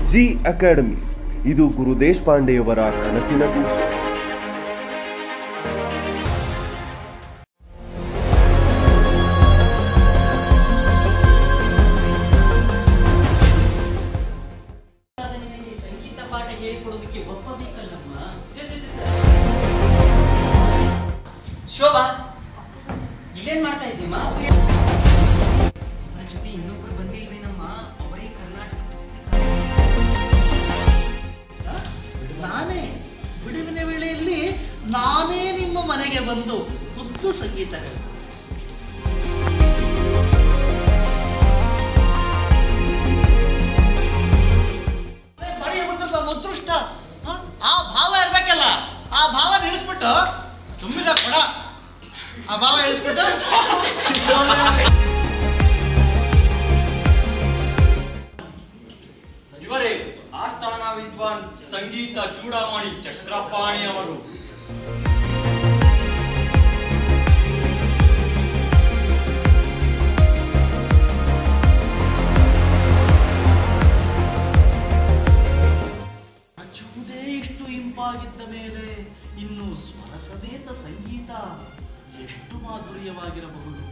G academy ಇದು ಗುರು ದೇಶಪಾಂಡೆಯವರ ಕನಸಿನ ಕೂಸು ಆದ ನಿನಗೆ ಸಂಗೀತ ಪಾಠ ಹೇಳಿಕೊಡೋದಕ್ಕೆ ಒಪ್ಪಬೇಕಲ್ಲಮ್ಮ ಛೆ, ಛೆ, ಛೆ, ಛೆ. ಶೋಭಾ ಇಲ್ಲೇನ್ ಮಾಡ್ತಾ ಇದ್ದೀಮ್ಮ ಅವರ ಜೊತೆ ಇನ್ನೊಬ್ರು ಬಂದಿಲ್ವೇನಮ್ಮ ಅವರೇ ಕರ್ನಾಟಕ ಪ್ರಸಿದ್ಧ ನಾನೇ ಬಿಡುವಿನ ವೇಳೆಯಲ್ಲಿ ನಾನೇ ನಿಮ್ಮ ಮನೆಗೆ ಬಂದು ಖುದ್ದು ಸಂಗೀತ ಹೇಳ ಬಡಿಯ ಬಂದ್ರಲ್ಲ ಅದೃಷ್ಟ ಹ? ಆ ಭಾವ ಇರ್ಬೇಕಲ್ಲ ಆ ಭಾವ ಇಳಿಸ್ಬಿಟ್ಟು ತುಂಬಿದ ಕೊಡ ಆ ಭಾವ ಇಳಿಸ್ಬಿಟ್ಟು ಇವರೇ ಆಸ್ಥಾನ ವಿದ್ವಾನ್ ಸಂಗೀತ ಚೂಡಾಮಣಿ ಚಕ್ರಪಾಣಿ ಅವರು ಅಚ್ಚುವುದೇ ಇಷ್ಟು ಇಂಪಾಗಿದ್ದ ಮೇಲೆ ಇನ್ನು ಸ್ವರ ಸಮೇತ ಸಂಗೀತ ಎಷ್ಟು ಮಾಧುರ್ಯವಾಗಿರಬಹುದು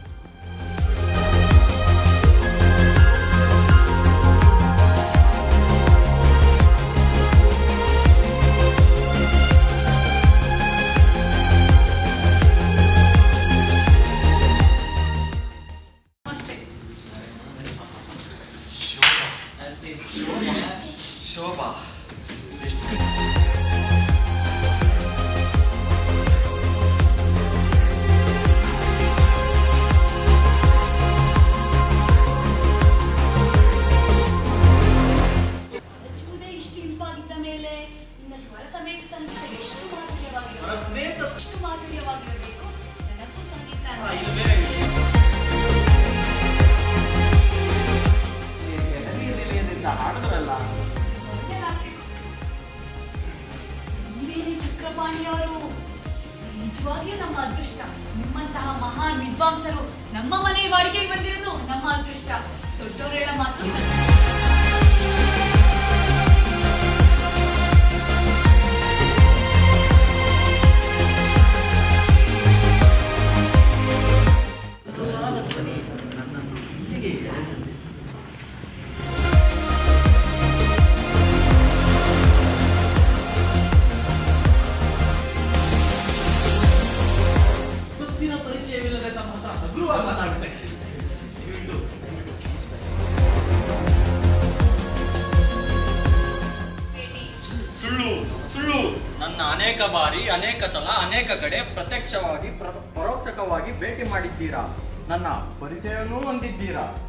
ಶೋಭಾ ರಚಿಸುವುದೇ ಇಷ್ಟು ಇಂಪಾಗಿದ್ದ ಮೇಲೆ ಇನ್ನು ಸ್ವರ ಸಮೇತ ಸಂಗೀತ ಎಷ್ಟು ಮಾಧುರ್ಯವಾಗಿರಬೇಕು ಸ್ವರ ಸಮೇತ ಸ- ಎಷ್ಟು ಮಾಧುರ್ಯವಾಗಿರಬೇಕು ನನಗೂ ಸಂಗೀತ ಆ, ಅಂದ್ರೆ ಇದು ಬೇರೆ ವಿಷಯ. ಈ ಕೆಳಗಿನ ನಿಲಯದಿಂದ ಹಾಡಿದ್ರಲ್ಲ ಒಳ್ಳೆದಾಗ್ಬೇಕು. ನೀವೇನೇ ಚಕ್ರಪಾಣಿಯವರು ನಿಜವಾಗಿಯೂ ನಮ್ಮ ಅದೃಷ್ಟ ನಿಮ್ಮಂತಹ ಮಹಾನ್ ವಿದ್ವಾಂಸರು ನಮ್ಮ ಮನೆ ಬಾಡಿಗೆಗೆ ಬಂದಿರೋದು ನಮ್ಮ ಅದೃಷ್ಟ ದೊಡ್ಡವರು ಹೇಳೋ ಮಾತು ಸತ್ಯ. ಸಾಲಧ್ವನಿ ನನ್ನನ್ನು ಇಲ್ಲಿಗೆ ಎಳೆದಂತೆ ಗೊತ್ತಿನ ಪರಿಚಯವಿಲ್ಲದೆ ತಮ್ಮ ಹತ್ರ ಹಗುರವಾಗಿ ಮಾತಾಡ್ಬೇಕು ದಯವಿಟ್ಟು ದಯವಿಟ್ಟು ಕ್ಷಮಿಸಬೇಕು. ಸುಳ್ಳು ಸುಳ್ಳು ನನ್ನ ಅನೇಕ ಬಾರಿ ಅನೇಕ ಸಲ ಅನೇಕ ಕಡೆ ಪ್ರತ್ಯಕ್ಷವಾಗಿ ಪ್ರ- ಪರೋಕ್ಷಕವಾಗಿ ಭೇಟಿ ಮಾಡಿದ್ದೀರಾ ನನ್ನ ಪರಿಚಯವನ್ನೂ ಹೊಂದಿದ್ದೀರಾ